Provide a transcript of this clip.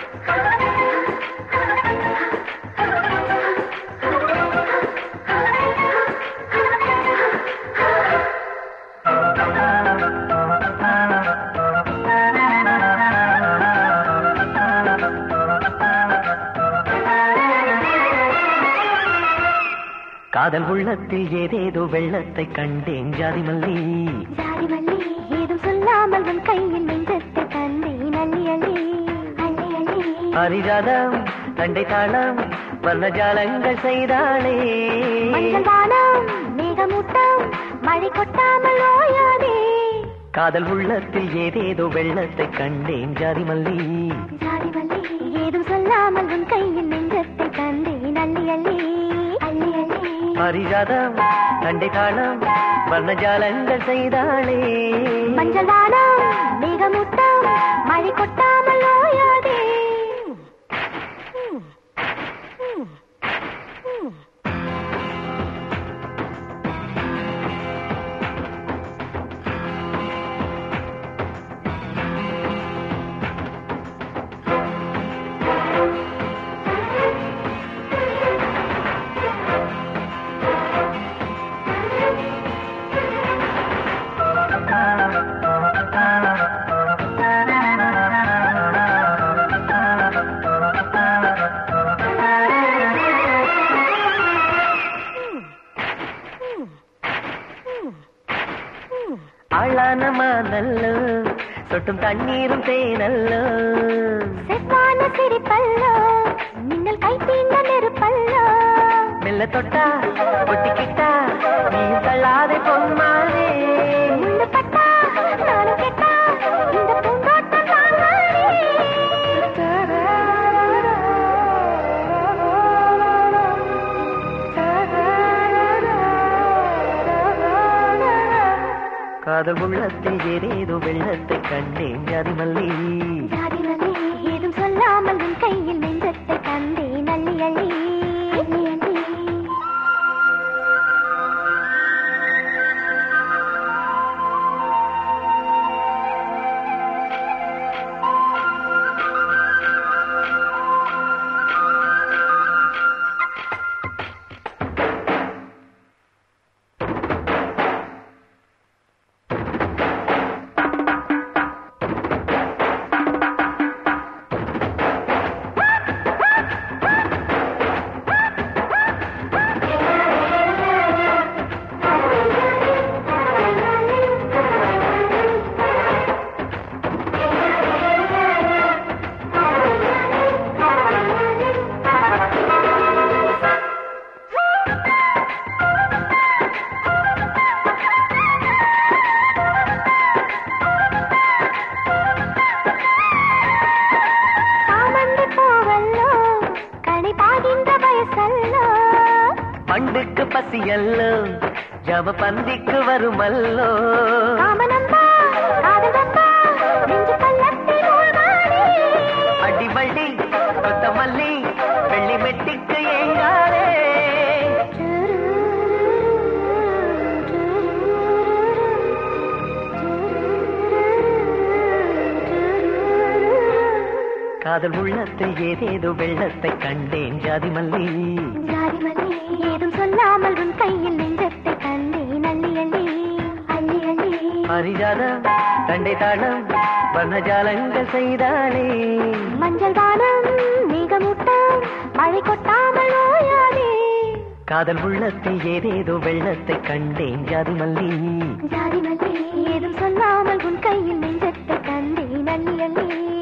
காதல் உள்ளத்தில் ஏதேதோ வெள்ளத்தை கண்டேன் ஜாதி மல்லி ஜாதி மல்லி ஏதும் சொல்லாமல் உன் கையில் நெஞ்சத்தை தந்தேன் அள்ளி அள்ளி அள்ளி அள்ளி பரிஜாதம் தண்டை தாளம் வர்ணஜாலங்கள் செய்தாளே மஞ்சள் வானம் மேகமூட்டம் மழை கொட்டாமல் ஓயாதே காதல் உள்ளத்தில் ஏதேதோ வெள்ளத்தை கண்டேன் ஜாதி மல்லி ஜாதி மல்லி ஏதும் சொல்லாமல் உன் கையில் நெஞ்சத்தை தந்தேன் அள்ளி அள்ளி அள்ளி அள்ளி பரிஜாதம் தண்டை தாளம் வர்ணஜாலங்கள் செய்தாளே மஞ்சள் வானம் மேகமூட்டம் மழை கொட்டாமல் ஓயாதே ஆளான மானல்லோ சொட்டும் தண்ணீரும் தேனல்லோ செவ்வான சிரிப்பல்லோ மின்னல் கை தீண்ட நெருப்பல்லோ மெல்ல தொட்டா ஒட்டிக்கிட்டா நீ தள்ளாதே பொம்மானே முள்ளு பட்டா நானும் கெட்டா இந்த பூந்தோட்டம் தாங்காதே காதல் உள்ளத்தில் ஏதேதோ வெள்ளத்தை கண்டேன் ஜாதி மல்லி ஜாதி மல்லி ஏதும் சொல்லாமல் உன் கையில் நெஞ்சத்தை தந்தேன் அள்ளி அள்ளி அள்ளி அள்ளி சாமந்தி பூவல்லோ கனி பாகின்ற வயசல்லோ பண்டுக்கு பசியல்லோ ஜவ பந்திக்கு வருமல்லோ காமனம்பா காதலம்பா நெஞ்சு பள்ளத்தில் ஊழ்வானே அடிவள்ளி கொத்தமல்லி வெள்ளி மெட்டிக்கு ஏங்காரே காதல் உள்ளத்தில் ஏதேதோ வெள்ளத்தை கண்டேன் ஜாதி மல்லி ஜாதி மல்லி ஏதும் சொல்லாமல் உன் கையில் நெஞ்சத்தை தந்தேன் அள்ளி அள்ளி அள்ளி அள்ளி பரிஜாதம் தண்டை தாளம் வர்ணஜாலங்கள் செய்தாளே மஞ்சள் வானம் மேகமூட்டம் மழை கொட்டாமல் ஓயாதே காதல் உள்ளத்தில் ஏதேதோ வெள்ளத்தை கண்டேன் ஜாதி மல்லி ஜாதி மல்லி ஏதும் சொல்லாமல் உன் கையில் நெஞ்சத்தை தந்தேன் அள்ளி அள்ளி